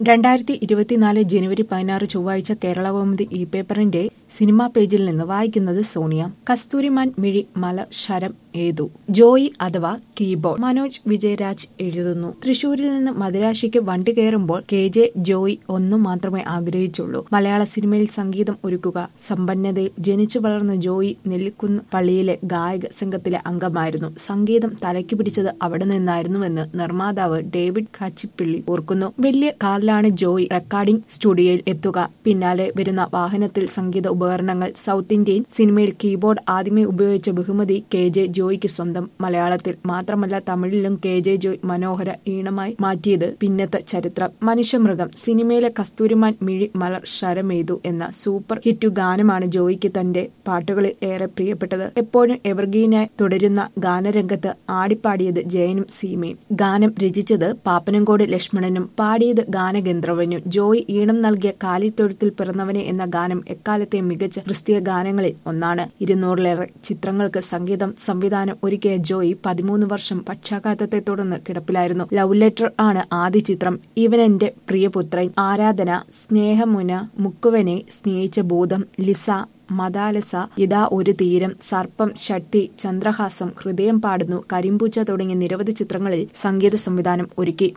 രണ്ടായിരത്തി ഇരുപത്തിനാല് ജനുവരി പതിനാറ് ചൊവ്വാഴ്ച കേരളകൗമുദി ഈ പേപ്പറിന്റെ സിനിമാ പേജിൽ നിന്ന് വായിക്കുന്നത് സോണിയ കസ്തൂരിമാൻ മിഴി മലർ ശരം ഏതു ജോയി അഥവാ കീബോർഡ് മനോജ് വിജയരാജ് എഴുതുന്നു തൃശൂരിൽ നിന്ന് മദിരാശിക്ക് വണ്ടി കയറുമ്പോൾ കെ ജെ ജോയി ഒന്നും മാത്രമേ ആഗ്രഹിച്ചുള്ളൂ മലയാള സിനിമയിൽ സംഗീതം ഒരുക്കുക സമ്പന്നതയിൽ ജനിച്ചു വളർന്ന ജോയി നെല്ലിക്കുന്ന് പള്ളിയിലെ ഗായക സംഘത്തിലെ അംഗമായിരുന്നു സംഗീതം തലയ്ക്ക് പിടിച്ചത് അവിടെ നിന്നായിരുന്നുവെന്ന് നിർമ്മാതാവ് ഡേവിഡ് കാച്ചിപ്പിള്ളി ഓർക്കുന്നു വലിയ കാറിലാണ് ജോയി റെക്കോർഡിംഗ് സ്റ്റുഡിയോയിൽ എത്തുക പിന്നാലെ വരുന്ന വാഹനത്തിൽ സംഗീത ഉപകരണങ്ങൾ സൗത്ത് ഇന്ത്യൻ സിനിമയിൽ കീബോർഡ് ആദ്യമേ ഉപയോഗിച്ച ബഹുമതി കെ ജെ ജോയിക്ക് സ്വന്തം മലയാളത്തിൽ മാത്രമല്ല തമിഴിലും കെ ജെ ജോയ് മനോഹര ഈണമായി മാറ്റിയത് പിന്നത്തെ ചരിത്രം മനുഷ്യമൃഗം സിനിമയിലെ കസ്തൂരിമാൻ മിഴി മലർ ശരമെയ്തു എന്ന സൂപ്പർ ഹിറ്റ് ഗാനമാണ് ജോയിക്ക് തന്റെ പാട്ടുകളിൽ ഏറെ പ്രിയപ്പെട്ടത് എപ്പോഴും എവർഗീനായി തുടരുന്ന ഗാനരംഗത്ത് ആടിപ്പാടിയത് ജയനും സീമയും ഗാനം രചിച്ചത് പാപ്പനംകോട് ലക്ഷ്മണനും പാടിയത് ഗാനഗന്ധർവനും ജോയ് ഈണം നൽകിയ കാലിത്തൊഴുത്തിൽ പിറന്നവനെ എന്ന ഗാനം എക്കാലത്തെ മികച്ച ക്രിസ്തീയ ഗാനങ്ങളിൽ ഒന്നാണ് ഇരുന്നൂറിലേറെ ചിത്രങ്ങൾക്ക് സംഗീതം സംവിധാനം ഒരുക്കിയ ജോയി പതിമൂന്ന് വർഷം പക്ഷാഘാതത്തെ തുടർന്ന് കിടപ്പിലായിരുന്നു ലവ് ലെറ്റർ ആണ് ആദ്യ ചിത്രം ഇവനെന്റെ പ്രിയപുത്രൻ ആരാധന സ്നേഹമുന മുക്കുവനെ സ്നേഹിച്ച ബോധം ലിസ മദാലസ ഇതാ ഒരു തീരം സർപ്പം ശക്തി ചന്ദ്രഹാസം ഹൃദയം പാടുന്നു കരിമ്പൂച്ച തുടങ്ങിയ നിരവധി ചിത്രങ്ങളിൽ സംഗീത സംവിധാനം ഒരുക്കി